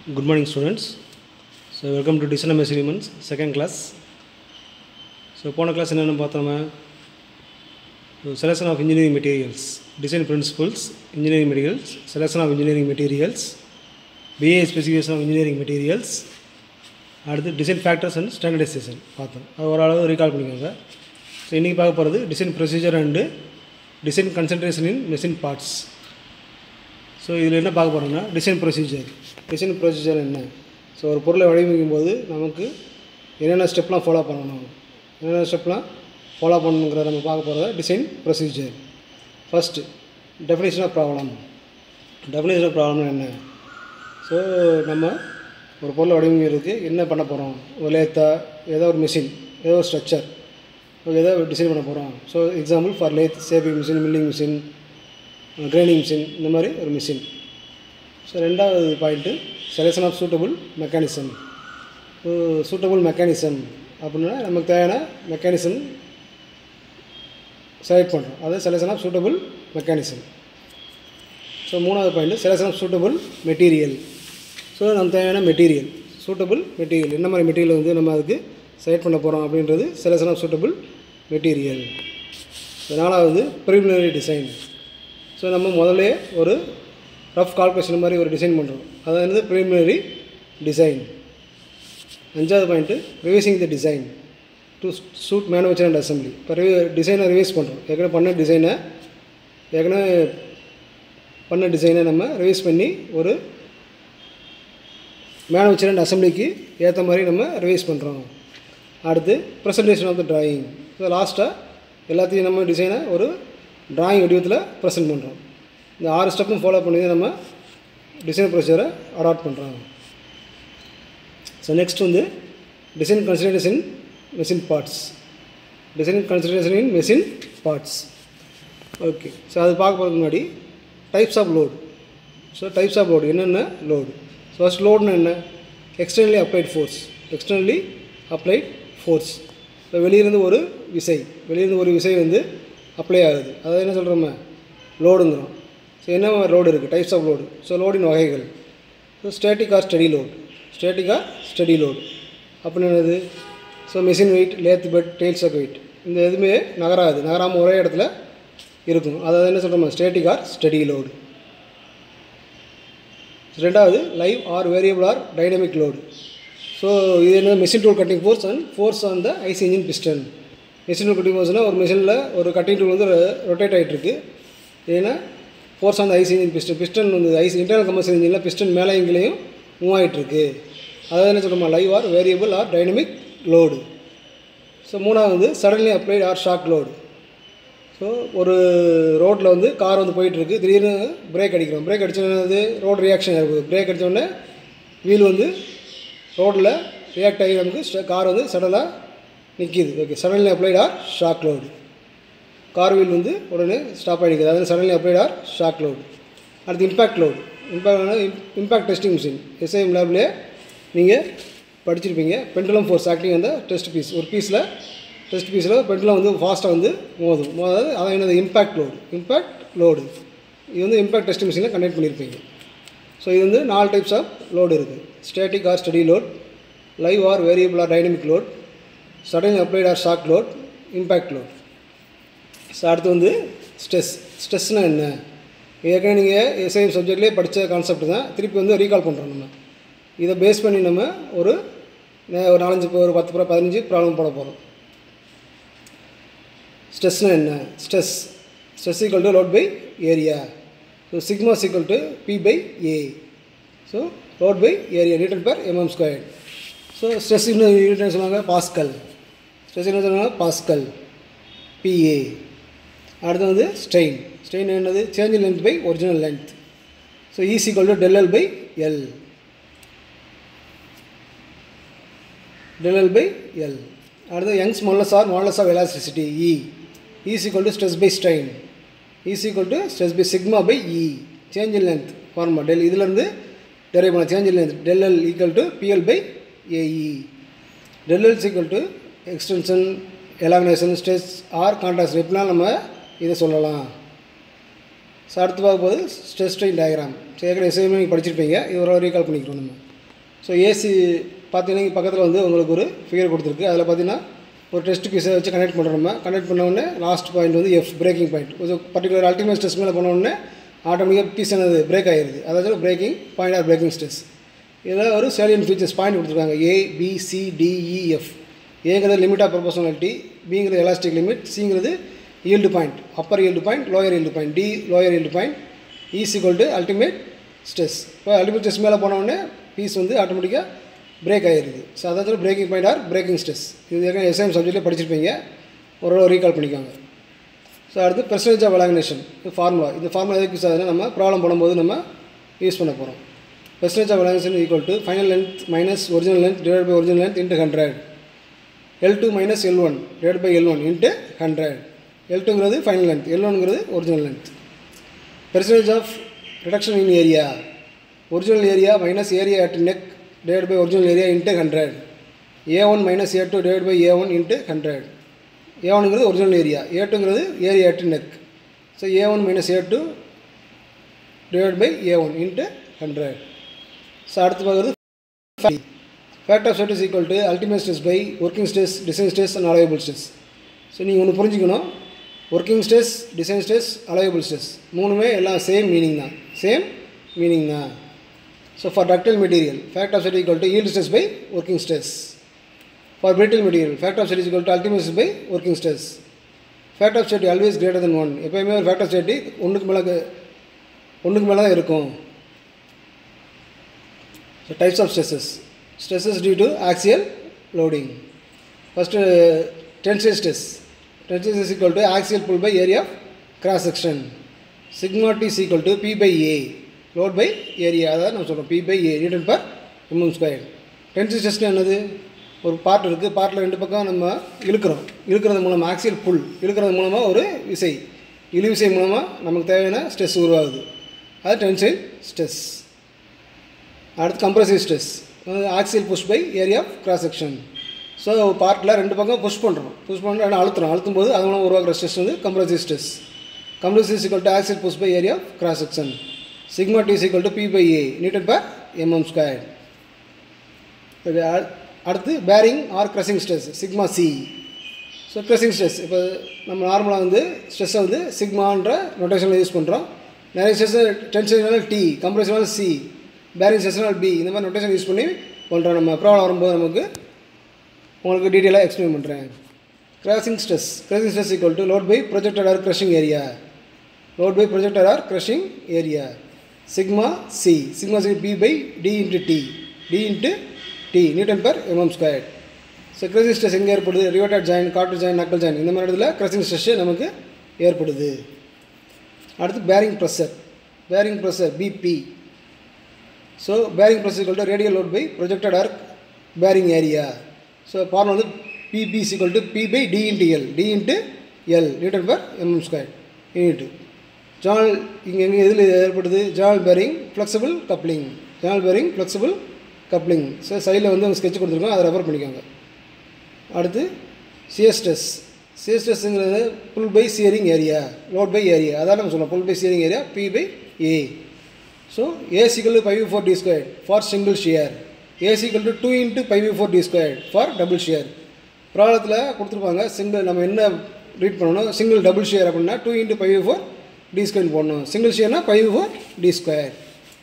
Good morning, students. So, welcome to Design and Measurements, second class. So போன class என்னென்னு பார்த்தோம் நம்ம selection of engineering materials design principles engineering materials selection of engineering materials BA specification of engineering materials அடுத்து design factors and standardization பார்த்தோம் அது ஓரளவு recall பண்ணிக்கோங்க so இன்றைக்கி பார்க்க போகிறது design procedure and design concentration in machine parts so இதில் என்ன பார்க்க போகிறோம்னா டிசைன் ப்ரொசீஜர் டிசைன் ப்ரொசீஜர் என்ன ஸோ ஒரு பொருளை வடிவமைக்கும் போது நமக்கு என்னென்ன ஸ்டெப்லாம் ஃபாலோ பண்ணணும் என்னென்ன ஸ்டெப்லாம் ஃபாலோ பண்ணணுங்கிறத நம்ம பார்க்க போகிறது design procedure first definition of problem definition of problem என்ன ஸோ நம்ம ஒரு பொருளை வடிவமைக்கிறதுக்கு என்ன பண்ண போகிறோம் ஒரு லேத்தா ஏதோ ஒரு மிஷின் ஏதோ ஒரு ஸ்ட்ரக்சர் ஏதோ டிசைன் பண்ண போகிறோம் so example for lathe shaping machine milling machine grinding machine இந்த மாதிரி ஒரு மிஷின் ஸோ ரெண்டாவது point selection of suitable mechanism so suitable mechanism அப்படின்னா நமக்கு தேவையான மெக்கானிசம் செலக்ட் பண்ணுறோம் அதாவது selection of suitable mechanism so மூணாவது point selection of suitable material so நமக்கு தேவையான மெட்டீரியல் சூட்டபுள் மெட்டீரியல் என்ன மாதிரி மெட்டீரியல் வந்து நம்ம அதுக்கு செலக்ட் பண்ண போகிறோம் அப்படின்றது செலெக்ஷன் ஆஃப் சூட்டபுள் மெட்டீரியல் நாலாவது ப்ரிலிமினரி டிசைன் ஸோ நம்ம முதல்ல ஒரு ரஃப் கால்குலேஷன் மாதிரி ஒரு டிசைன் பண்ணுறோம் அது வந்து ப்ரிலிமினரி டிசைன் அஞ்சாவது point revising the design to suit manufacture and assembly இப்போ ரிவி டிசைனை ரிவைஸ் பண்ணுறோம் ஏற்கனவே பண்ண டிசைனை ஏற்கனவே பண்ண டிசைனை நம்ம ரிவைஸ் பண்ணி ஒரு மேனுஃபேக்சர் அண்ட் அசம்பிளிக்கு ஏற்ற மாதிரி நம்ம ரிவைஸ் பண்ணுறோம் அடுத்து presentation of the drawing so லாஸ்ட்டாக எல்லாத்தையும் நம்ம டிசைனை ஒரு ட்ராயிங் வடிவத்தில் ப்ரெசென்ட் பண்ணுறோம் இந்த ஆறு ஸ்டெப்பும் ஃபாலோ பண்ணி தான் நம்ம டிசைன் ப்ரொசீஜரை அடாப்ட் பண்ணுறோம் ஸோ நெக்ஸ்ட் வந்து design consideration machine parts design consideration in machine parts okay so அது பார்க்க போகிறதுக்கு முன்னாடி types of load so types of load என்னென்ன லோடு ஸோ ஃபஸ்ட் லோடுனா என்ன externally applied force externally applied force இப்போ வெளியிருந்து ஒரு விசை வெளியிருந்து ஒரு விசை வந்து அப்ளை ஆகுது அதாவது என்ன சொல்கிறோமே லோடுங்கிறோம் ஸோ என்ன லோடு இருக்குது டைப்ஸ் ஆஃப் லோடு ஸோ லோடின் வகைகள் so static or steady load static or steady load அப்படின்னு என்னது so machine weight lathe bed tails of weight இந்த எதுவுமே நகராது நகராமல் ஒரே இடத்துல இருக்கும் அதாவது என்ன சொல்கிறோம் ஸ்டேட்டிக் ஆர் ஸ்டடி லோடு ரெண்டாவது live or variable or dynamic load so இது என்ன machine tool cutting force and force on the IC engine piston machine tool cutting ஃபோர்ஸ்னால் ஒரு மிஷினில் ஒரு கட்டிங் டூல் வந்து ரொட்டேட் ஆகிட்டு இருக்கு ஏன்னா force on the IC engine piston piston வந்து ஐசி இன்டர்னல் கம்பல்சரி இன்ஜினில் பிஸ்டன் மேலே இங்கேயும் மூவ் ஆகிட்டுருக்கு அதாவது என்ன சொல்கிறோமா live or variable or dynamic load so மூணாவது வந்து suddenly applied or shock load so ஒரு ரோட்டில் வந்து கார் வந்து போயிட்டுருக்கு திடீர்னு பிரேக் அடிக்கிறோம் பிரேக் அடிச்சோன்னது ரோடு ரியாக்ஷன் இருக்குது பிரேக் அடித்தோடனே வீல் வந்து ரோட்டில் ரியாக்ட் ஆகி நமக்கு கார் வந்து சடனாக நிற்கிது okay suddenly applied or shock load car wheel வந்து உடனே ஸ்டாப் ஆகிடுக்குது அதாவது suddenly applied or shock load அடுத்து impact load impact impact testing machine SIM லேப்லேயே நீங்கள் படிச்சிருப்பீங்க பெண்டுலம் ஃபோர்ஸ் ஆக்டிங் அந்த டெஸ்ட் பீஸ் ஒரு பீஸில் டெஸ்ட் பீஸில் பெண்டுலம் வந்து ஃபாஸ்ட்டாக வந்து மோதும் மோதாது அதான் என்னது இம்பேக்ட் லோடு இம்பேக்ட் லோடு இது வந்து இம்பேக்ட் டெஸ்ட் மிஷினில் கண்டக்ட் பண்ணியிருப்பீங்க ஸோ இது வந்து நாலு டைப்ஸ் ஆஃப் லோடு இருக்குது static or steady load live or variable or dynamic load sudden applied or shock load impact load so அடுத்து வந்து ஸ்ட்ரெஸ் ஸ்ட்ரெஸ்னால் என்ன ஏற்கனவே நீங்கள் எஸ்ஐஎம் சப்ஜெக்ட்லேயே படித்த கான்செப்ட் தான் திருப்பி வந்து ரீகால் பண்ணுறோம் நம்ம இதை பேஸ் பண்ணி நம்ம ஒரு ஒரு நாலஞ்சு ஒரு பத்து ப்ரா பதினஞ்சு ப்ராப்ளம் போட போகிறோம் ஸ்ட்ரெஸ்னால் என்ன stress stress equal to load by area so sigma equal to P by A so load by area newton per mm square so stress இன்னும் யூனிட் சொன்னாங்க பாஸ்கல் ஸ்ட்ரெஸ் என்ன சொன்னாங்க பாஸ்கல் பிஏ அடுத்து வந்து ஸ்ட்ரெயின் ஸ்ட்ரெயின் என்னது change length by original length so is equal to del L by L del L by L. அடுத்து Young's modulus or modulus of elasticity E is equal to stress by strain is equal to stress by sigma by E change in length formula del இதுலேருந்து derive பண்ண change in length del L equal to PL by AE del L equal to extension elongation stress or contrast எப்படினா நம்ம இதை சொல்லலாம் so அடுத்து பார்க்கும்போது stress strain diagram so ஏற்கனவே எஸ்ஐமே நீங்கள் படிச்சிருப்பீங்க இது ஒரு ரீகால் பண்ணிக்கிறோம் நம்ம ஸோ ஏசி பார்த்தீங்கன்னா இங்க பக்கத்தில் வந்து உங்களுக்கு ஒரு ஃபிகர் கொடுத்துருக்கு அதில் பார்த்தீங்கன்னா ஒரு டெஸ்ட் பீஸை வச்சு கனெக்ட் பண்ணுறோம் நம்ம கனெக்ட் பண்ண உடனே லாஸ்ட் பாயிண்ட் வந்து எஃப் பிரேக்கிங் பாயிண்ட் கொஞ்சம் பர்டிகுலர் அல்டிமேட் ஸ்ட்ரெஸ் மேலே பண்ண உடனே ஆட்டோமேட்டிக்காக பீஸ் என்னது பிரேக் ஆகிடுது அதாவது breaking point or breaking stress இதில் ஒரு சேலியன் ஃபீச்சர்ஸ் பாயிண்ட் கொடுத்துருக்காங்க A B C D E F ஏங்கிறது லிமிட் ஆஃப் ப்ரொபோஷனாலிட்டி பிங்கிறது எலாஸ்டிக் லிமிட் சிங்கிறது yield point upper yield point lower yield point D lower yield point is equal to ultimate stress இப்போ ultimate stress மேலே போன உடனே piece வந்து ஆட்டோமேட்டிக்காக break ஆகிடுது ஸோ அதாவது breaking point or breaking stress இது ஏற்கனவே எஸ்ஐஎம் சப்ஜெக்ட்லேயே படிச்சிருப்பீங்க ஒரு ரீகால் பண்ணிக்கோங்க ஸோ அடுத்து பெர்சன்டேஜ் ஆஃப் அலாமினேஷன் இது ஃபார்முலா இந்த ஃபார்முலா எதுக்கு யூஸ் ஆகுதுன்னா நம்ம ப்ராப்ளம் பண்ணும்போது நம்ம யூஸ் பண்ண போகிறோம் percentage of elongation equal to final length minus original length divide by original length into hundred L two minus L one divide by L one into hundred L டூங்கிறது final length L ஒன்ங்கிறது original length percentage of reduction in area original area minus area at neck divide by original area into hundred A one minus A two divide by A one into hundred A ஒனுங்கிறது original area A டூங்கிறது area at neck so A one minus A two divide by A one into hundred so அடுத்து பார்க்குறது factor of stress equal to ultimate stress by working stress design stress and allowable stress so நீங்கள் ஒன்று புரிஞ்சுக்கணும் working stress design stress allowable stress மூணுமே எல்லாம் same meaning தான் same meaning தான் so for ductile material factor of stress equal to yield stress by working stress for brittle material factor of stress equal to ultimate stress by working stress factor of safety always greater than one எப்போயுமே ஒரு fact of ஸ்டேட்டி ஒன்றுக்கு மேலே ஒன்றுக்கு மேலே தான் இருக்கும் so types of stresses stresses due to axial loading first tensile stress tensile is equal to axial pull by area of cross section sigma T is equal to P by A load by area அதாவது நம்ம சொல்கிறோம் P by A newton per mm square tensile ஸ்ட்ரெஸ்னு என்னது ஒரு part இருக்குது பார்ட்டில் ரெண்டு பக்கம் நம்ம இழுக்கிறோம் இழுக்கிறது மூலமாக ஆக்சியல் புல் இழுக்கிறது மூலமாக ஒரு விசை இழு விசை மூலமாக நமக்கு தேவையான ஸ்ட்ரெஸ் உருவாகுது அது டென்சைல் ஸ்ட்ரெஸ் அடுத்து compressive stress axial push by area of cross section so பார்ட்டில் ரெண்டு பக்கம் புஷ் பண்ணுறோம் புஷ் பண்ணுறோம் அழுத்துறோம் அழுத்தும் போது அது மூலம் உருவாக்குற ஸ்ட்ரெஸ் வந்து compressive stress compressive equal to axial push by area of cross section sigma T equal to P by A newton per mm square அடுத்து bearing or crushing stress sigma C so crushing stress இப்போ நம்ம நார்மலாக வந்து ஸ்ட்ரெஸ்ஸை வந்து சிக்மான்ற நொட்டேஷனில் use பண்ணுறோம் நிறைய stress டென்ஷனால் டி கம்ப்ரெஷனால் சி பேரிங் ஸ்ட்ரெஸ்னால் பி இந்த மாதிரி நொட்டேஷன் யூஸ் பண்ணி பண்ணுறோம் நம்ம ப்ராப்ளம் வரும்போது நமக்கு உங்களுக்கு டீட்டெயிலாக எக்ஸ்பிளைன் பண்ணுறேன் crushing stress crushing stress equal to load by projected or crushing area load by projected or crushing area sigma C sigma C P by D into T D into T newton per mm square so crushing stress எங்கே ஏற்படுது riveted joint cotter joint knuckle joint இந்த மாதிரி இடத்துல crushing stress நமக்கு ஏற்படுது அடுத்து bearing pressure bearing pressure PB so bearing pressure equal to radial load by projected or bearing area so formula வந்து PB equal to P by D into L D into L newton per mm square unit journal இங்கே எங்கே எதில் ஏற்படுது journal bearing flexible coupling journal bearing flexible coupling so சைடில் வந்து அவங்க sketch கொடுத்துருக்கோம் அதை ரெஃபர் பண்ணிக்கோங்க அடுத்து சிஎஸ் ஸ்ட்ரெஸ் சிஎஸ் ஸ்ட்ரெஸ்ஸுங்கிறது pull by shearing area load by area அதான் நம்ம சொல்லலாம் pull by shearing area P by A so A equal five four D square for single shear A equal to two into five four D square for double shear ப்ராப்ளத்தில் கொடுத்துருப்பாங்க single நம்ம என்ன read பண்ணணும் single double shear அப்படின்னா two into five four D square போடணும் single ஷியர்னா five four D square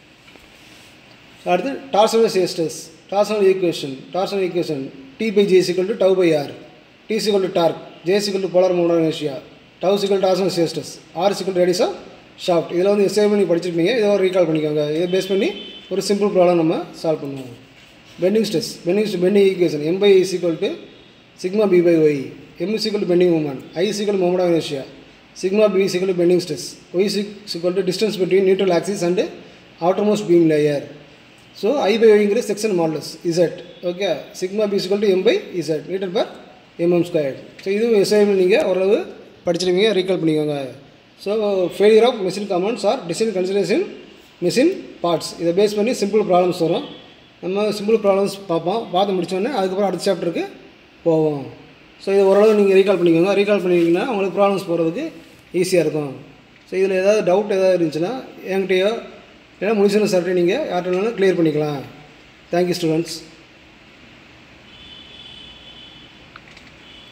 அடுத்து torsional shear stress torsional equation torsional equation T by J equal to tau by R T equal to torque J equal to polar மோனோனேஷியா tau equal torsional shear stress R சிக்கல் to radius of shaft இதில் வந்து save பண்ணி படிச்சிருப்பீங்க இதை ஒரு recall பண்ணிக்கோங்க இதை பேஸ் பண்ணி ஒரு சிம்பிள் ப்ராப்ளம் நம்ம சால்வ் பண்ணுவோம் bending stress bending bending equation M by is equal to sigma B by Y M is equal to bending moment I is equal moment of inertia sigma B is equal to bending stress Y is equal to distance between neutral axis and outermost beam layer so I by ஒய்ங்கிற section modulus Z okay sigma B is equal to M by Z metre per mm square so இதுவும் SIM நீங்கள் ஓரளவு படிச்சிருவீங்க recall பண்ணிக்கோங்க so failure of machine components or design consideration machine parts இதை base பண்ணி simple problems வரும் நம்ம simple problems பார்ப்போம் பார்த்து முடிச்சோடனே அதுக்கப்புறம் அடுத்த சாப்டருக்கு போவோம் ஸோ இது ஓரளவு நீங்கள் ரீகால் பண்ணிக்கோங்க ரீகால் பண்ணிங்கன்னா உங்களுக்கு ப்ராப்ளம்ஸ் போகிறதுக்கு ஈஸியாக இருக்கும் ஸோ இதில் ஏதாவது டவுட் ஏதாவது இருந்துச்சுன்னா என்கிட்டயோ இல்லைன்னா முடிச்சுன்னு சார்ட்டு நீங்கள் யார்கிட்ட வேணாலும் க்ளியர் பண்ணிக்கலாம் தேங்க்யூ ஸ்டூடெண்ட்ஸ்